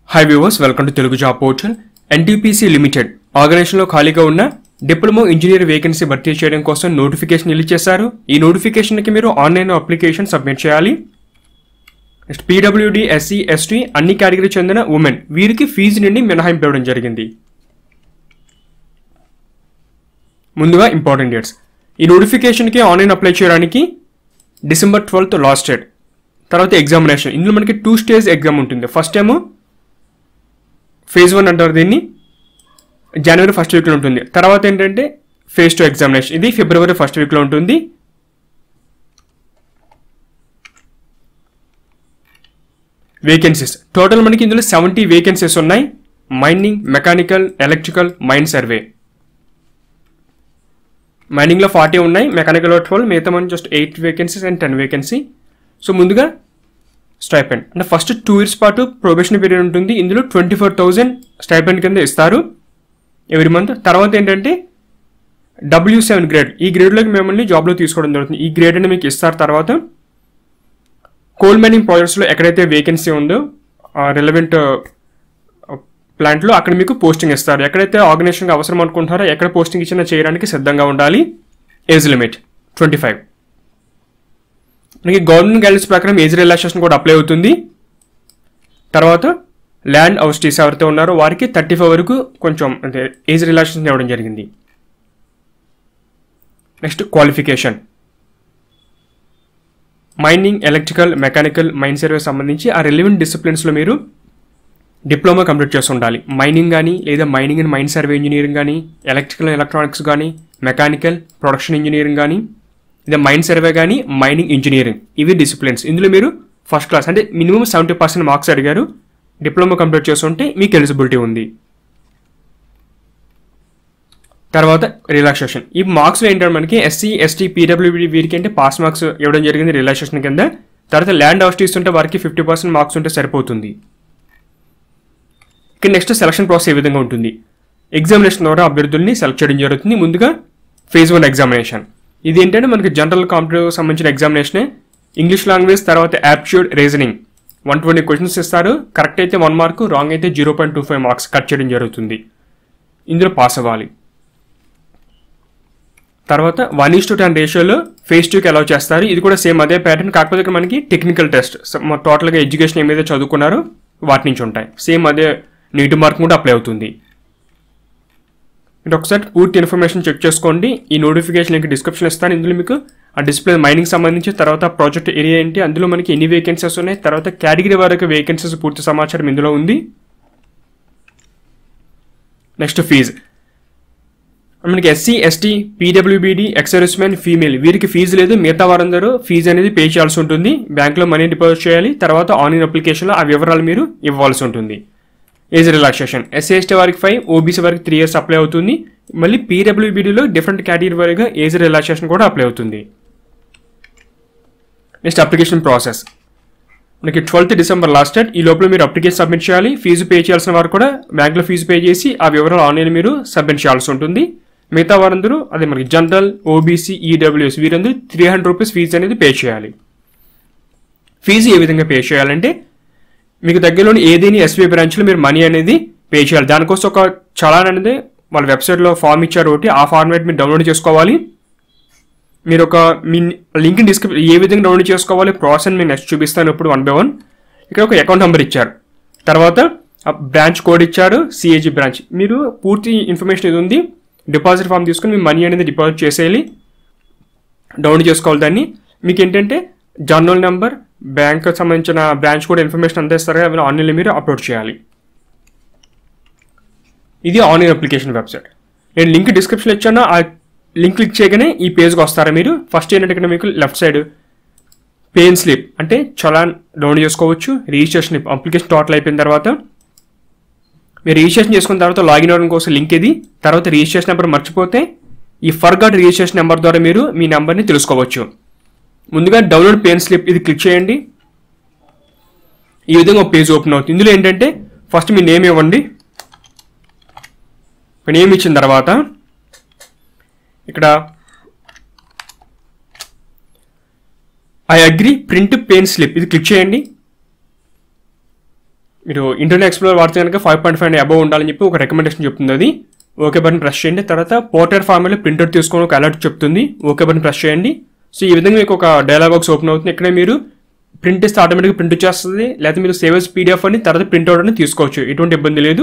high viewers welcome to Telugu job portal NTPC limited ఆర్గనైజేషన్లో ఖాళీగా ఉన్న డిప్లొమా ఇంజనీర్ వేకెన్సీ భర్తీ చేయడం కోసం నోటిఫికేషన్ రిలీజ్ చేశారు ఈ నోటిఫికేషన్కి మీరు ఆన్లైన్ అప్లికేషన్ సబ్మిట్ చేయాలి నెక్స్ట్ పీడబ్ల్యూడి ఎస్సీ ఎస్టీ అన్ని కేటగిరీ చెందిన ఉమెన్ వీరికి ఫీజు నుండి మినహాయింపు ఇవ్వడం జరిగింది ముందుగా ఇంపార్టెంట్ డేట్స్ ఈ నోటిఫికేషన్కి ఆన్లైన్ అప్లై చేయడానికి డిసెంబర్ ట్వెల్త్ లాస్ట్ డేట్ తర్వాత ఎగ్జామినేషన్ ఇందులో మనకి టూ స్టేజ్ ఎగ్జామ్ ఉంటుంది ఫస్ట్ ఏమో ఫేజ్ వన్ అంటారు దీన్ని జనవరి ఫస్ట్ వీక్లో ఉంటుంది తర్వాత ఏంటంటే ఫేజ్ టూ ఎగ్జామినేషన్ ఇది ఫిబ్రవరి ఫస్ట్ వీక్లో ఉంటుంది వేకెన్సీస్ టోటల్ మనకి ఇందులో సెవెంటీ వేకెన్సీస్ ఉన్నాయి mining mechanical electrical mine survey మైనింగ్లో ఫార్టీ ఉన్నాయి మెకానికల్లో ట్వెల్వ్ మిగతా మన just eight vacancies and ten vacancy so ముందుగా స్టైపెండ్ అంటే ఫస్ట్ టూ ఇయర్స్ పాటు ప్రొబేషన్ పీరియడ్ ఉంటుంది ఇందులో ట్వంటీ ఫోర్ థౌజండ్ స్టైపెండ్ కింద ఇస్తారు ఎవ్రీ మంత్ తర్వాత ఏంటంటే డబ్ల్యూ సెవెన్ గ్రేడ్ ఈ గ్రేడ్లోకి మిమ్మల్ని జాబ్లో తీసుకోవడం జరుగుతుంది ఈ గ్రేడ్ అని మీకు ఇస్తారు తర్వాత కోల్ మైనింగ్ ప్రాజెక్ట్స్లో ఎక్కడైతే వేకెన్సీ ఉందో రిలవెంట్ ప్లాంట్లో అక్కడ మీకు పోస్టింగ్ ఇస్తారు ఎక్కడైతే ఆర్గనైజేషన్కి అవసరం అనుకుంటారో ఎక్కడ పోస్టింగ్ ఇచ్చినా చేయడానికి సిద్ధంగా ఉండాలి ఏజ్ లిమిట్ ట్వంటీ ఫైవ్ మనకి గవర్నమెంట్ గైడ్లైన్స్ ప్రకారం ఏజ్ రిలాక్సేషన్ కూడా అప్లై అవుతుంది తర్వాత ల్యాండ్ హౌస్టీస్ ఎవరైతే ఉన్నారో వారికి థర్టీ ఫైవ్ వరకు కొంచెం అంటే ఏజ్ రిలాక్సేషన్ ఇవ్వడం జరిగింది next qualification mining electrical mechanical mine survey సంబంధించి ఆ రిలివెంట్ డిసిప్లిన్స్లో మీరు డిప్లొమా కంప్లీట్ చేసి ఉండాలి మైనింగ్ కానీ లేదా mining and mine survey engineering కానీ ఎలక్ట్రికల్ ఎలక్ట్రానిక్స్ కానీ మెకానికల్ ప్రొడక్షన్ ఇంజనీరింగ్ కానీ లేదా మైన్ సర్వే కానీ మైనింగ్ ఇంజనీరింగ్ ఇవి డిసిప్లిన్స్ ఇందులో మీరు ఫస్ట్ క్లాస్ అంటే మినిమం సెవెంటీ పర్సెంట్ మార్క్స్ అడిగారు డిప్లొమా కంప్లీట్ చేస్తుంటే మీకు ఎలిజిబిలిటీ ఉంది తర్వాత రిలాక్సేషన్ ఈ మార్క్స్లో ఏంటంటే మనకి ఎస్సీ ఎస్టీ పీడబ్ల్యూబీ వీరికి అంటే పాస్ మార్క్స్ ఇవ్వడం జరిగింది రిలాక్సేషన్ కింద తర్వాత ల్యాండ్ హౌస్ ఉంటే వారికి ఫిఫ్టీ పర్సెంట్ మార్క్స్ ఉంటే సరిపోతుంది ఇక నెక్స్ట్ సెలక్షన్ ప్రాసెస్ ఏ విధంగా ఉంటుంది ఎగ్జామినేషన్ ద్వారా అభ్యర్థుల్ని సెలెక్ట్ చేయడం జరుగుతుంది ముందుగా ఫేజ్ వన్ ఎగ్జామినేషన్ ఇది ఏంటంటే మనకి జనరల్ కాంపిటేటివ్ సంబంధించిన ఎగ్జామినేషనే ఇంగ్లీష్ లాంగ్వేజ్ తర్వాత aptitude reasoning one twenty questions ఇస్తారు కరెక్ట్ అయితే వన్ మార్క్ రాంగ్ అయితే zero point two five marks cut చేయడం జరుగుతుంది ఇందులో పాస్ అవ్వాలి తర్వాత వన్ ఈస్ టు టెన్ రేషియోలో ఫేస్ టూకి అలౌ చేస్తారు ఇది కూడా సేమ్ అదే ప్యాటర్న్ కాకపోతే ఇక్కడ మనకి టెక్నికల్ టెస్ట్ టోటల్గా ఎడ్యుకేషన్ ఏమైతే చదువుకున్నారో వాటి నుంచి ఉంటాయి సేమ్ అదే నీటి మార్క్ కూడా అప్లై అవుతుంది మీరు ఒకసారి పూర్తి ఇన్ఫర్మేషన్ చెక్ చేసుకోండి ఈ నోటిఫికేషన్ లింక్ డిస్క్రిప్షన్ ఇస్తాను ఇందులో మీకు ఆ డిస్ప్లే మైనింగ్ సంబంధించి తర్వాత ప్రాజెక్ట్ ఏరియా ఏంటి అందులో మనకి ఎన్ని వేకెన్సీస్ ఉన్నాయి తర్వాత కేటగిరీ వరకు వేకెన్సీస్ పూర్తి సమాచారం ఇందులో ఉంది నెక్స్ట్ ఫీజు మనకి SC ST PWBD ex servicemen female వీరికి ఫీజు లేదు మిగతా వారందరూ ఫీజు అనేది పే చేయాల్సి ఉంటుంది బ్యాంక్లో మనీ డిపాజిట్ చేయాలి తర్వాత ఆన్లైన్ అప్లికేషన్లో ఆ వివరాలు మీరు ఇవ్వాల్సి ఉంటుంది ఏజ్ రిలాక్సేషన్ ఎస్సీ ఎస్టీ వారికి ఫైవ్ ఓబీసీ వారికి త్రీ ఇయర్స్ అప్లై అవుతుంది మళ్ళీ పీడబ్ల్యూబీడీలో డిఫరెంట్ కేటగిరీ వారిగా ఏజ్ రిలాక్సేషన్ కూడా అప్లై అవుతుంది నెక్స్ట్ అప్లికేషన్ ప్రాసెస్ మనకి ట్వెల్త్ డిసెంబర్ లాస్ట్ డేట్ ఈ లోపల మీరు అప్లికేషన్ సబ్మిట్ చేయాలి ఫీజు పే చేయాల్సిన వారు కూడా బ్యాంక్లో ఫీజు పే చేసి ఆ వివరాలు ఆన్లైన్ మీరు సబ్మిట్ చేయాల్సి ఉంటుంది మిగతా వారందరూ అదే మనకి జనరల్ ఓబీసీ ఈడబ్ల్యూఎస్ వీరందరూ త్రీ హండ్రెడ్ రూపీస్ ఫీజు అనేది పే చేయాలి ఫీజు ఏ విధంగా పే చేయాలంటే మీకు దగ్గరలోని ఏదైనా ఎస్బీఐ బ్రాంచ్లో మీరు మనీ అనేది పే చేయాలి దానికోసం ఒక చలాన్ అనేది వాళ్ళ వెబ్సైట్లో ఫామ్ ఇచ్చారు ఒకటి ఆ ఫార్మేట్ మీరు డౌన్లోడ్ చేసుకోవాలి మీరు ఒక మీ లింక్ డిస్క్రిప్ ఏ విధంగా డౌన్లోడ్ చేసుకోవాలి ప్రాసెస్ నేను నెక్స్ట్ చూపిస్తాను ఇప్పుడు వన్ బై వన్ ఇక్కడ ఒక అకౌంట్ నెంబర్ ఇచ్చారు తర్వాత బ్రాంచ్ కోడ్ ఇచ్చారు సిఏజీ బ్రాంచ్ మీరు పూర్తి ఇన్ఫర్మేషన్ ఇది ఉంది డిపాజిట్ ఫామ్ తీసుకుని మీ మనీ అనేది డిపాజిట్ చేసేయాలి డౌన్లోడ్ చేసుకోవాలి దాన్ని మీకు ఏంటంటే జర్నల్ నెంబర్ బ్యాంక్ సంబంధించిన బ్రాంచ్ కూడా ఇన్ఫర్మేషన్ అంతా ఇస్తారు అవి ఆన్లైన్లో మీరు అప్లోడ్ చేయాలి ఇది ఆన్లైన్ అప్లికేషన్ వెబ్సైట్ నేను లింక్ డిస్క్రిప్షన్ ఇచ్చాను ఆ లింక్ క్లిక్ చేయగానే ఈ పేజ్కి వస్తారా మీరు ఫస్ట్ ఏంటంటే ఇక్కడ మీకు లెఫ్ట్ సైడ్ పేన్ స్లిప్ అంటే చలాన్ డౌన్లోడ్ చేసుకోవచ్చు రిజిస్ట్రేషన్ అప్లికేషన్ టోటల్ అయిపోయిన తర్వాత మీరు రిజిస్ట్రేషన్ చేసుకున్న తర్వాత లాగిన్ అవ్వడం కోసం లింక్ ఇది తర్వాత రిజిస్ట్రేషన్ నెంబర్ మర్చిపోతే ఈ ఫర్గాట్ రిజిస్ట్రేషన్ నెంబర్ ద్వారా మీరు మీ నెంబర్ని తెలుసుకోవచ్చు ముందుగా డౌన్లోడ్ పేన్ స్లిప్ ఇది క్లిక్ చేయండి ఈ విధంగా ఒక పేజ్ ఓపెన్ అవుతుంది ఇందులో ఏంటంటే ఫస్ట్ మీ నేమ్ ఇవ్వండి నేమ్ ఇచ్చిన తర్వాత ఇక్కడ I agree print pay in slip ఇది క్లిక్ చేయండి మీరు ఇంటర్నెట్ ఎక్స్ప్లోర్ వాడితే కనుక ఫైవ్ పాయింట్ ఫైవ్ అబవ్ ఉండాలని చెప్పి ఒక రికమెండేషన్ చెప్తుంది అది ఓకే బటన్ ప్రెస్ చేయండి తర్వాత పోర్టర్ ఫార్మాట్లో ప్రింటర్ తీసుకొని ఒక అలర్ట్ చెప్తుంది ఓకే బటన్ ప్రెస్ చేయండి సో ఈ విధంగా మీకు ఒక డైలాగ్ బాక్స్ ఓపెన్ అవుతుంది ఇక్కడ మీరు ప్రింట్ ఇస్తే ఆటోమేటిక్గా ప్రింట్ వచ్చేస్తుంది లేకపోతే మీరు సేవ్ as పీడిఎఫ్ అని తర్వాత ప్రింట్ అవుట్ అని తీసుకోవచ్చు ఎటువంటి ఇబ్బంది లేదు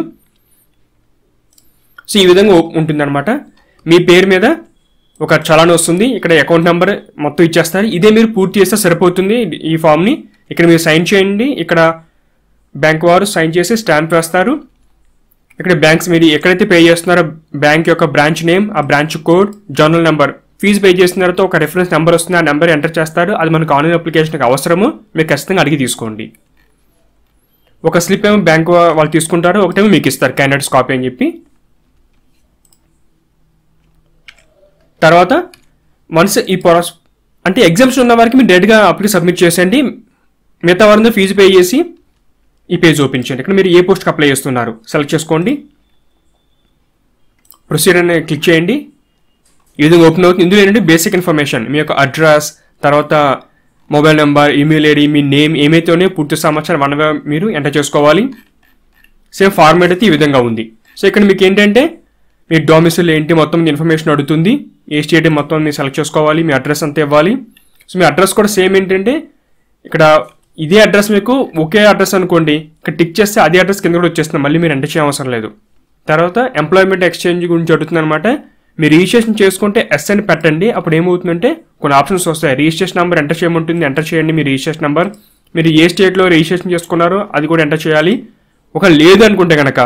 సో ఈ విధంగా ఉంటుంది అనమాట మీ పేరు మీద ఒక చలాన్ వస్తుంది ఇక్కడ అకౌంట్ నెంబర్ మొత్తం ఇచ్చేస్తారు ఇదే మీరు పూర్తి చేస్తే సరిపోతుంది ఈ ఫామ్ని ఇక్కడ మీరు సైన్ చేయండి ఇక్కడ బ్యాంక్ వారు సైన్ చేసి స్టాంప్ వేస్తారు ఇక్కడ బ్యాంక్స్ మీరు ఎక్కడైతే పే చేస్తున్నారో బ్యాంక్ యొక్క బ్రాంచ్ నేమ్ ఆ branch code journal number fee pay చేసిన తర్వాత ఒక రెఫరెన్స్ నెంబర్ వస్తుంది ఆ నెంబర్ ఎంటర్ చేస్తారు అది మనకు ఆన్లైన్ అప్లికేషన్కి అవసరము మీరు ఖచ్చితంగా అడిగి తీసుకోండి ఒక స్లిప్ ఏమో బ్యాంక్ వాళ్ళు తీసుకుంటారు ఒకటేమో మీకు ఇస్తారు క్యాండిడేట్స్ కాపీ అని చెప్పి తర్వాత వన్స్ ఈ ప్రాసెస్ అంటే ఎగ్జామ్స్ ఉన్న వారికి మీరు డైరెక్ట్గా అప్లికేషన్ సబ్మిట్ చేసేయండి మిగతా వారందరూ ఫీజు పే చేసి ఈ పేజ్ ఓపెన్ చేయండి ఇక్కడ మీరు ఏ పోస్ట్కి అప్లై చేస్తున్నారు సెలెక్ట్ చేసుకోండి ప్రొసీడ్ అని క్లిక్ చేయండి ఈ విధంగా ఓపెన్ అవుతుంది ఇందులో ఏంటంటే బేసిక్ ఇన్ఫర్మేషన్ మీ యొక్క అడ్రస్ తర్వాత మొబైల్ నెంబర్ ఈమెయిల్ ఐడి మీ నేమ్ ఏమైతే ఉన్నాయో పూర్తి సమాచారం వనగా మీరు ఎంటర్ చేసుకోవాలి సేమ్ ఫార్మేట్ అయితే ఈ విధంగా ఉంది సో ఇక్కడ మీకు ఏంటంటే మీ డొమిసిల్ ఏంటి మొత్తం మీ ఇన్ఫర్మేషన్ అడుగుతుంది ఏ స్టేట్ మొత్తం మీరు సెలెక్ట్ చేసుకోవాలి మీ అడ్రస్ అంతా ఇవ్వాలి సో మీ అడ్రస్ కూడా సేమ్ ఏంటంటే ఇక్కడ ఇదే అడ్రస్ మీకు ఒకే అడ్రస్ అనుకోండి ఇక్కడ టిక్ చేస్తే అదే అడ్రస్ కింద కూడా వచ్చేస్తుంది మళ్ళీ మీరు ఎంటర్ చేయవసరం లేదు తర్వాత ఎంప్లాయ్మెంట్ ఎక్స్చేంజ్ గురించి అడుగుతుంది అనమాట మీరు రిజిస్ట్రేషన్ చేసుకుంటే ఎస్ అని పెట్టండి అప్పుడు ఏమవుతుందంటే కొన్ని ఆప్షన్స్ వస్తాయి రిజిస్ట్రేషన్ నెంబర్ ఎంటర్ చేయమంటుంది ఎంటర్ చేయండి మీ రిజిస్ట్రేషన్ నెంబర్ మీరు ఏ స్టేట్లో రిజిస్ట్రేషన్ చేసుకున్నారో అది కూడా ఎంటర్ చేయాలి ఒక లేదు అనుకుంటే కనుక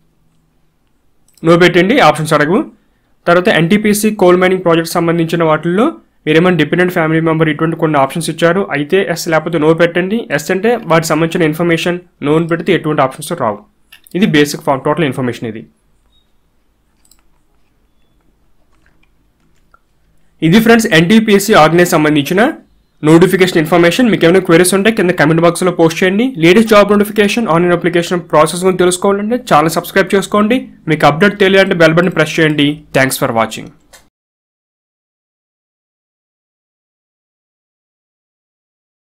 నో పెట్టండి ఆప్షన్స్ అడగవు తర్వాత ఎన్టీపీసీ కోల్ మైనింగ్ ప్రాజెక్ట్ సంబంధించిన వాటిల్లో మీరేమైనా డిపెండెంట్ ఫ్యామిలీ మెంబర్ ఇటువంటి కొన్ని ఆప్షన్స్ ఇచ్చారు అయితే ఎస్ లేకపోతే నో పెట్టండి ఎస్ అంటే వాటికి సంబంధించిన ఇన్ఫర్మేషన్ నోన్ పెడితే ఎటువంటి ఆప్షన్స్ రావు ఇది బేసిక్ ఫామ్ టోటల్ ఇన్ఫర్మేషన్ ఇది ఇది ఫ్రెండ్స్ ఎన్టీపీఎస్సీ ఆర్గనైజ్ సంబంధించిన నోటిఫికేషన్ ఇన్ఫర్మేషన్ మీకు ఏమైనా క్వైరీస్ ఉంటే కింద కమెంట్ బాక్స్లో పోస్ట్ చేయండి latest job notification online application process గురించి తెలుసుకోవాలంటే ఛానల్ సబ్స్క్రైబ్ చేసుకోండి మీకు అప్డేట్ తెలియాలంటే బెల్ బటన్ ప్రెస్ చేయండి థ్యాంక్స్ ఫర్ వాచింగ్